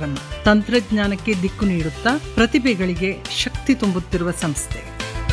ಕಾರ್ಯಕ್ರಮ ತಂತ್ರಜ್ಞಾನಕ್ಕೆ ದಿಕ್ಕು ನೀಡುತ್ತಾ ಪ್ರತಿಭೆಗಳಿಗೆ ಶಕ್ತಿ ತುಂಬುತ್ತಿರುವ ಸಂಸ್ಥೆ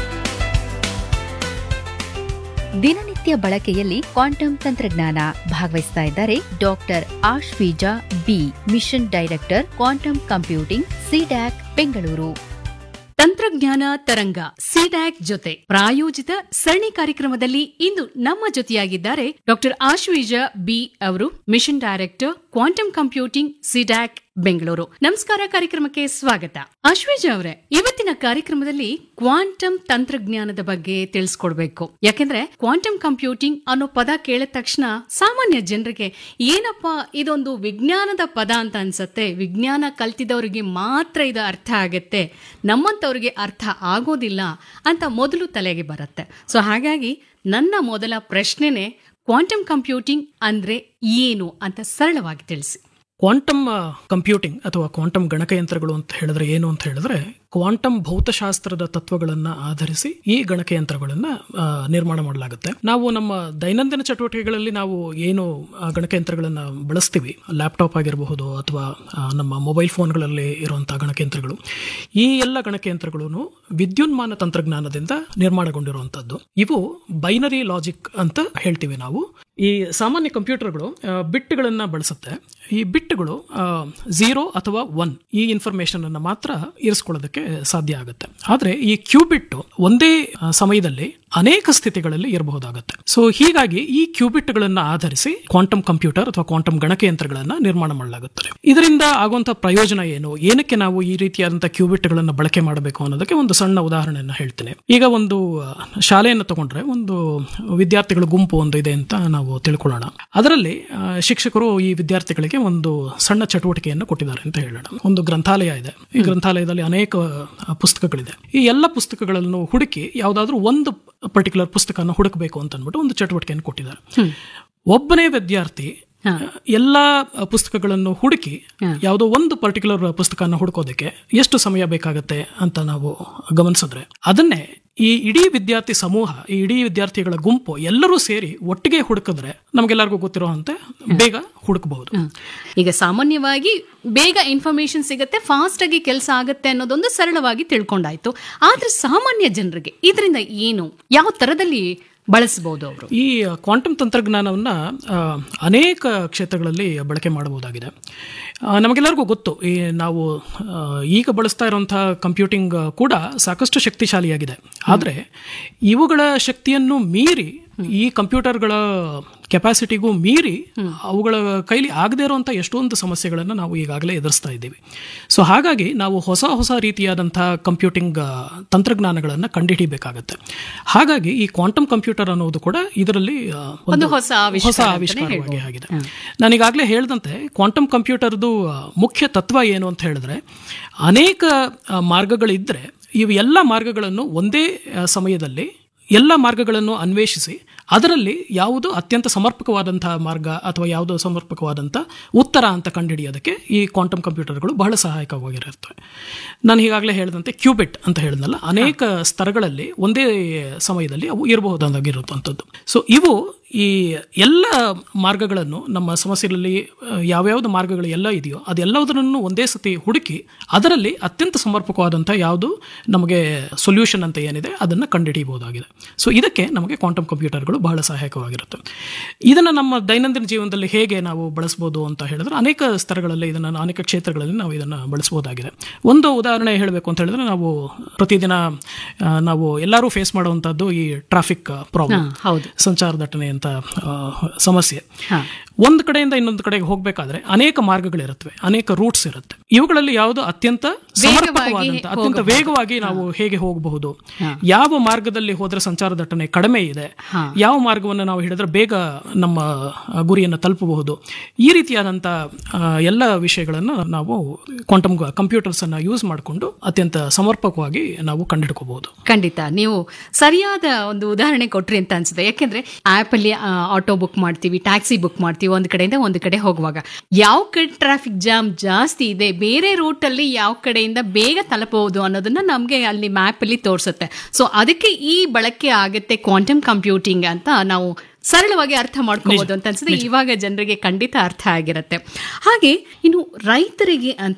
ದಿನನಿತ್ಯ ಬಳಕೆಯಲ್ಲಿ ಕ್ವಾಂಟಮ್ ತಂತ್ರಜ್ಞಾನ ಭಾಗವಹಿಸ್ತಾ ಇದ್ದಾರೆ doctor Ashwija B mission director quantum computing CDAC Bengaluru ತಂತ್ರಜ್ಞಾನ ತರಂಗ ಸಿಡ್ಯಾಕ್ ಜೊತೆ ಪ್ರಾಯೋಜಿತ ಸರಣಿ ಕಾರ್ಯಕ್ರಮದಲ್ಲಿ ಇಂದು ನಮ್ಮ ಜೊತೆಯಾಗಿದ್ದಾರೆ ಡಾಕ್ಟರ್ ಆಶ್ವೀಜ ಬಿ ಅವರು mission director quantum computing CDAC Bengaluru ನಮಸ್ಕಾರ ಕಾರ್ಯಕ್ರಮಕ್ಕೆ ಸ್ವಾಗತ ಅಶ್ವೇಜ ಅವರೇ ಇವತ್ತಿನ ಕಾರ್ಯಕ್ರಮದಲ್ಲಿ ಕ್ವಾಂಟಮ್ ತಂತ್ರಜ್ಞಾನದ ಬಗ್ಗೆ ತಿಳಿಸ್ಕೊಡ್ಬೇಕು ಯಾಕೆಂದ್ರೆ ಕ್ವಾಂಟಮ್ ಕಂಪ್ಯೂಟಿಂಗ್ ಅನ್ನೋ ಪದ ಕೇಳಿದ ತಕ್ಷಣ ಸಾಮಾನ್ಯ ಜನರಿಗೆ ಏನಪ್ಪಾ ಇದೊಂದು ವಿಜ್ಞಾನದ ಪದ ಅಂತ ಅನ್ಸತ್ತೆ ವಿಜ್ಞಾನ ಕಲ್ತಿದವರಿಗೆ ಮಾತ್ರ ಇದು ಅರ್ಥ ಆಗತ್ತೆ ನಮ್ಮಂತವ್ರಿಗೆ ಅರ್ಥ ಆಗೋದಿಲ್ಲ ಅಂತ ಮೊದಲು ತಲೆಗೆ ಬರುತ್ತೆ ಸೊ ಹಾಗಾಗಿ ನನ್ನ ಮೊದಲ ಪ್ರಶ್ನೆನೆ ಕ್ವಾಂಟಮ್ ಕಂಪ್ಯೂಟಿಂಗ್ ಅಂದ್ರೆ ಏನು ಅಂತ ಸರಳವಾಗಿ ತಿಳಿಸಿ ಕ್ವಾಂಟಮ್ ಕಂಪ್ಯೂಟಿಂಗ್ ಅಥವಾ ಕ್ವಾಂಟಮ್ ಗಣಕಯಂತ್ರಗಳು ಅಂತ ಹೇಳಿದ್ರೆ ಏನು ಅಂತ ಹೇಳಿದ್ರೆ ಕ್ವಾಂಟಮ್ ಭೌತಶಾಸ್ತ್ರದ ತತ್ವಗಳನ್ನ ಆಧರಿಸಿ ಈ ಗಣಕಯಂತ್ರಗಳನ್ನ ಆ, ನಿರ್ಮಾಣ ಮಾಡಲಾಗುತ್ತೆ ನಾವು ನಮ್ಮ ದೈನಂದಿನ ಚಟುವಟಿಕೆಗಳಲ್ಲಿ ನಾವು ಏನು ಆ, ಗಣಕಯಂತ್ರಗಳನ್ನ ಬಳಸ್ತೀವಿ ಲ್ಯಾಪ್ಟಾಪ್ ಆಗಿರಬಹುದು ಅಥವಾ ಆ, ನಮ್ಮ ಮೊಬೈಲ್ ಫೋನ್ಗಳಲ್ಲಿ ಇರುವಂತಹ ಗಣಕಯಂತ್ರಗಳು ಈ ಎಲ್ಲ ಗಣಕಯಂತ್ರಗಳು ವಿದ್ಯುನ್ಮಾನ ತಂತ್ರಜ್ಞಾನದಿಂದ ನಿರ್ಮಾಣಗೊಂಡಿರುವಂತದ್ದು ಇವು ಬೈನರಿ ಲಾಜಿಕ್ ಅಂತ ಹೇಳ್ತೀವಿ ನಾವು ಈ ಸಾಮಾನ್ಯ ಕಂಪ್ಯೂಟರ್ಗಳು ಆ, ಬಿಟ್ಗಳನ್ನ ಬಳಸುತ್ತೆ ಈ ಬಿಟ್ಗಳು ಝೀರೋ ಅಥವಾ ಒನ್ ಈ ಇನ್ಫಾರ್ಮೇಶನ್ ಅನ್ನ ಮಾತ್ರ ಇರಿಸ್ಕೊಳ್ಳೋದಕ್ಕೆ ಸಾಧ್ಯ ಆಗುತ್ತೆ ಆದ್ರೆ ಈ ಕ್ಯೂಬಿಟ್ ಒಂದೇ ಆ, ಸಮಯದಲ್ಲಿ ಅನೇಕ ಸ್ಥಿತಿಗಳಲ್ಲಿ ಇರಬಹುದಾಗುತ್ತೆ ಸೊ ಹೀಗಾಗಿ ಈ ಕ್ಯೂಬಿಟ್ಗಳನ್ನ ಆಧರಿಸಿ ಕ್ವಾಂಟಮ್ ಕಂಪ್ಯೂಟರ್ ಅಥವಾ ಕ್ವಾಂಟಮ್ ಗಣಕಯಂತ್ರಗಳನ್ನ ನಿರ್ಮಾಣ ಮಾಡಲಾಗುತ್ತದೆ ಇದರಿಂದ ಆಗುವಂತಹ ಪ್ರಯೋಜನ ಏನು ಏನಕ್ಕೆ ನಾವು ಈ ರೀತಿಯಾದಂತಹ ಕ್ಯೂಬಿಟ್ಗಳನ್ನ ಬಳಕೆ ಮಾಡಬೇಕು ಅನ್ನೋದಕ್ಕೆ ಒಂದು ಸಣ್ಣ ಉದಾಹರಣೆಯನ್ನ ಹೇಳ್ತೇನೆ ಈಗ ಒಂದು ಆ, ಶಾಲೆಯನ್ನು ತಗೊಂಡ್ರೆ ಒಂದು ವಿದ್ಯಾರ್ಥಿಗಳ ಗುಂಪು ಒಂದು ಇದೆ ಅಂತ ನಾವು ತಿಳ್ಕೊಳ್ಳೋಣ ಅದರಲ್ಲಿ ಆ, ಶಿಕ್ಷಕರು ಈ ವಿದ್ಯಾರ್ಥಿಗಳಿಗೆ ಒಂದು ಸಣ್ಣ ಚಟುವಟಿಕೆಯನ್ನು ಕೊಟ್ಟಿದ್ದಾರೆ ಅಂತ ಹೇಳೋಣ ಒಂದು ಗ್ರಂಥಾಲಯ ಇದೆ ಈ ಗ್ರಂಥಾಲಯದಲ್ಲಿ ಅನೇಕ ಆ, ಪುಸ್ತಕಗಳಿದೆ ಈ ಎಲ್ಲ ಪುಸ್ತಕಗಳನ್ನು ಹುಡುಕಿ ಯಾವುದಾದ್ರೂ ಒಂದು ಪರ್ಟಿಕ್ಯುಲರ್ ಪುಸ್ತಕನ ಹುಡುಕಬೇಕು ಅಂತ ಅಂದ್ಬಿಟ್ಟು ಒಂದು ಚಟುವಟಿಕೆಯನ್ನು ಕೊಟ್ಟಿದ್ದಾರೆ ಒಬ್ಬನೇ ವಿದ್ಯಾರ್ಥಿ ಎಲ್ಲ ಪುಸ್ತಕಗಳನ್ನು ಹುಡುಕಿ ಯಾವುದೋ ಒಂದು ಪರ್ಟಿಕ್ಯುಲರ್ ಪುಸ್ತಕನ ಹುಡುಕೋದಕ್ಕೆ ಎಷ್ಟು ಸಮಯ ಬೇಕಾಗತ್ತೆ ಅಂತ ನಾವು ಗಮನಿಸಿದ್ರೆ ಅದನ್ನೇ ಈ ಇಡೀ ವಿದ್ಯಾರ್ಥಿ ಸಮೂಹ ಈ ಇಡೀ ವಿದ್ಯಾರ್ಥಿಗಳ ಗುಂಪು ಎಲ್ಲರೂ ಸೇರಿ ಒಟ್ಟಿಗೆ ಹುಡುಕಿದ್ರೆ ನಮ್ಗೆಲ್ಲರಿಗೂ ಗೊತ್ತಿರುವಂತೆ ಬೇಗ ಹುಡುಕಬಹುದು ಈಗ ಸಾಮಾನ್ಯವಾಗಿ ಬೇಗ ಇನ್ಫಾರ್ಮೇಶನ್ ಸಿಗುತ್ತೆ ಫಾಸ್ಟ್ ಆಗಿ ಕೆಲಸ ಆಗುತ್ತೆ ಅನ್ನೋದೊಂದು ಸರಳವಾಗಿ ತಿಳ್ಕೊಂಡಾಯ್ತು ಆದ್ರೆ ಸಾಮಾನ್ಯ ಜನರಿಗೆ ಇದರಿಂದ ಏನು ಯಾವ ತರದಲ್ಲಿ ಬಳಸಬಹುದು ಅವರು ಈ ಕ್ವಾಂಟಮ್ ತಂತ್ರಜ್ಞಾನವನ್ನ ಆ, ಅನೇಕ ಕ್ಷೇತ್ರಗಳಲ್ಲಿ ಬಳಕೆ ಮಾಡಬಹುದಾಗಿದೆ ಆ, ನಮಗೆಲ್ಲರಿಗೂ ಗೊತ್ತು ಈ ನಾವು ಆ, ಈಗ ಬಳಸ್ತಾ ಇರುವಂತಹ ಕಂಪ್ಯೂಟಿಂಗ್ ಕೂಡ ಸಾಕಷ್ಟು ಶಕ್ತಿಶಾಲಿಯಾಗಿದೆ ಆದರೆ ಇವುಗಳ ಶಕ್ತಿಯನ್ನು ಮೀರಿ ಈ ಕಂಪ್ಯೂಟರ್ಗಳ ಕೆಪಾಸಿಟಿಗೂ ಮೀರಿ ಅವುಗಳ ಕೈಲಿ ಆಗದೇ ಇರುವಂಥ ಎಷ್ಟೊಂದು ಸಮಸ್ಯೆಗಳನ್ನು ನಾವು ಈಗಾಗಲೇ ಎದುರಿಸ್ತಾ ಇದ್ದೀವಿ ಸೊ ಹಾಗಾಗಿ ನಾವು ಹೊಸ ಹೊಸ ರೀತಿಯಾದಂತಹ ಕಂಪ್ಯೂಟಿಂಗ್ ಆ, ತಂತ್ರಜ್ಞಾನಗಳನ್ನು ಕಂಡುಹಿಡಿಬೇಕಾಗತ್ತೆ ಹಾಗಾಗಿ ಈ ಕ್ವಾಂಟಮ್ ಕಂಪ್ಯೂಟರ್ ಅನ್ನೋದು ಕೂಡ ಇದರಲ್ಲಿ ಆ, ಒಂದು ಹೊಸ ಆವಿಷ್ಕಾರ ಹೊಸ ಆವಿಷ್ಕಾರವಾಗಿ ಆಗಿದೆ ನಾನೀಗಾಗಲೇ ಹೇಳಿದಂತೆ ಕ್ವಾಂಟಮ್ ಕಂಪ್ಯೂಟರ್ದು ಆ, ಮುಖ್ಯ ತತ್ವ ಏನು ಅಂತ ಹೇಳಿದ್ರೆ ಅನೇಕ ಆ, ಮಾರ್ಗಗಳಿದ್ರೆ ಇವು ಎಲ್ಲ ಮಾರ್ಗಗಳನ್ನು ಒಂದೇ ಆ, ಸಮಯದಲ್ಲಿ ಎಲ್ಲ ಮಾರ್ಗಗಳನ್ನು ಅನ್ವೇಷಿಸಿ ಅದರಲ್ಲಿ ಯಾವುದು ಅತ್ಯಂತ ಸಮರ್ಪಕವಾದಂತಹ ಮಾರ್ಗ ಅಥವಾ ಯಾವುದೋ ಸಮರ್ಪಕವಾದಂಥ ಉತ್ತರ ಅಂತ ಕಂಡುಹಿಡಿಯೋದಕ್ಕೆ ಈ ಕ್ವಾಂಟಮ್ ಕಂಪ್ಯೂಟರ್ಗಳು ಬಹಳ ಸಹಾಯಕವಾಗಿರುತ್ತವೆ ನಾನು ಈಗಾಗಲೇ ಹೇಳಿದಂತೆ ಕ್ಯೂಬಿಟ್ ಅಂತ ಹೇಳಿದ್ನಲ್ಲ ಅನೇಕ ಸ್ತರಗಳಲ್ಲಿ ಒಂದೇ ಸಮಯದಲ್ಲಿ ಅವು ಇರಬಹುದಾಗಿರುವಂಥದ್ದು ಸೊ ಇವು ಈ ಎಲ್ಲ ಮಾರ್ಗಗಳನ್ನು ನಮ್ಮ ಸಮಸ್ಯೆಗಳಲ್ಲಿ ಆ, ಯಾವ್ಯಾವ್ದು ಮಾರ್ಗಗಳು ಎಲ್ಲ ಇದೆಯೋ ಅದೆಲ್ಲದನ್ನು ಒಂದೇ ಸತಿ ಹುಡುಕಿ ಅದರಲ್ಲಿ ಅತ್ಯಂತ ಸಮರ್ಪಕವಾದಂಥ ಯಾವುದು ನಮಗೆ ಸೊಲ್ಯೂಷನ್ ಅಂತ ಏನಿದೆ ಅದನ್ನು ಕಂಡುಹಿಡಿಯಬಹುದಾಗಿದೆ ಸೊ ಇದಕ್ಕೆ ನಮಗೆ ಕ್ವಾಂಟಮ್ ಕಂಪ್ಯೂಟರ್ಗಳು ಬಹಳ ಸಹಾಯಕವಾಗಿರುತ್ತೆ ಇದನ್ನು ನಮ್ಮ ದೈನಂದಿನ ಜೀವನದಲ್ಲಿ ಹೇಗೆ ನಾವು ಬಳಸ್ಬೋದು ಅಂತ ಹೇಳಿದ್ರೆ ಅನೇಕ ಸ್ತರಗಳಲ್ಲಿ ಇದನ್ನು ಅನೇಕ ಕ್ಷೇತ್ರಗಳಲ್ಲಿ ನಾವು ಇದನ್ನು ಬಳಸ್ಬೋದಾಗಿದೆ ಒಂದು ಉದಾಹರಣೆ ಹೇಳಬೇಕು ಅಂತ ಹೇಳಿದ್ರೆ ನಾವು ಪ್ರತಿದಿನ ಆ, ನಾವು ಎಲ್ಲರೂ ಫೇಸ್ ಮಾಡುವಂಥದ್ದು ಈ ಟ್ರಾಫಿಕ್ ಪ್ರಾಬ್ಲಮ್ ಹೌದು ಸಂಚಾರ ದಟ್ಟಣೆ ಅಂತ ಆ, ಸಮಸ್ಯೆ ಒಂದು ಕಡೆಯಿಂದ ಇನ್ನೊಂದು ಕಡೆಗೆ ಹೋಗಬೇಕಾದ್ರೆ ಅನೇಕ ಮಾರ್ಗಗಳಿರುತ್ತವೆ ಅನೇಕ ರೂಟ್ಸ್ ಇರುತ್ತೆ ಇವುಗಳಲ್ಲಿ ಯಾವುದು ಅತ್ಯಂತ ಸಮರ್ಪಕವಾದಂತ ಅತ್ಯಂತ ವೇಗವಾಗಿ ನಾವು ಹೇಗೆ ಹೋಗಬಹುದು ಯಾವ ಮಾರ್ಗದಲ್ಲಿ ಹೋದ್ರೆ ಸಂಚಾರ ದಟ್ಟಣೆ ಕಡಿಮೆ ಇದೆ ಯಾವ ಮಾರ್ಗವನ್ನು ನಾವು ಹಿಡಿದ್ರೆ ಬೇಗ ನಮ್ಮ ಆ, ಗುರಿಯನ್ನು ತಲುಪಬಹುದು ಈ ರೀತಿಯಾದಂಥ ಆ, ಎಲ್ಲ ವಿಷಯಗಳನ್ನು ನಾವು ಕ್ವಾಂಟಮ್ ಕಂಪ್ಯೂಟರ್ಸ್ ಅನ್ನ ಯೂಸ್ ಮಾಡಿಕೊಂಡು ಅತ್ಯಂತ ಸಮರ್ಪಕವಾಗಿ ನಾವು ಕಂಡುಹಿಡ್ಕೋಬಹುದು ಖಂಡಿತ ನೀವು ಸರಿಯಾದ ಒಂದು ಉದಾಹರಣೆ ಕೊಟ್ರಿ ಅಂತ ಅನ್ಸುತ್ತೆ ಯಾಕೆಂದ್ರೆ ಆಪ್ ಅಲ್ಲಿ ಆಟೋ ಬುಕ್ ಮಾಡ್ತೀವಿ ಟ್ಯಾಕ್ಸಿ ಬುಕ್ ಮಾಡ್ತೀವಿ ಒಂದ್ ಕಡೆಯಿಂದ ಒಂದ್ ಕಡೆ ಹೋಗುವಾಗ ಯಾವ ಕಡೆ ಟ್ರಾಫಿಕ್ ಜಾಮ್ ಜಾಸ್ತಿ ಇದೆ ಬೇರೆ ರೂಟ್ ಅಲ್ಲಿ ಯಾವ ಕಡೆಯಿಂದ ಬೇಗ ತಲುಪಬಹುದು ಅನ್ನೋದನ್ನ ನಮ್ಗೆ ಅಲ್ಲಿ ಮ್ಯಾಪ್ ಅಲ್ಲಿ ತೋರಿಸುತ್ತೆ ಸೊ ಅದಕ್ಕೆ ಈ ಬಳಕೆ ಆಗುತ್ತೆ ಕ್ವಾಂಟಮ್ ಕಂಪ್ಯೂಟಿಂಗ್ ಅಂತ ನಾವು ಸರಳವಾಗಿ ಅರ್ಥ ಮಾಡ್ಕೋಬಹುದು ಅಂತ ಅನ್ಸುತ್ತೆ ಇವಾಗ ಜನರಿಗೆ ಖಂಡಿತ ಅರ್ಥ ಆಗಿರುತ್ತೆ ಹಾಗೆ ಇನ್ನು ರೈತರಿಗೆ ಅಂತ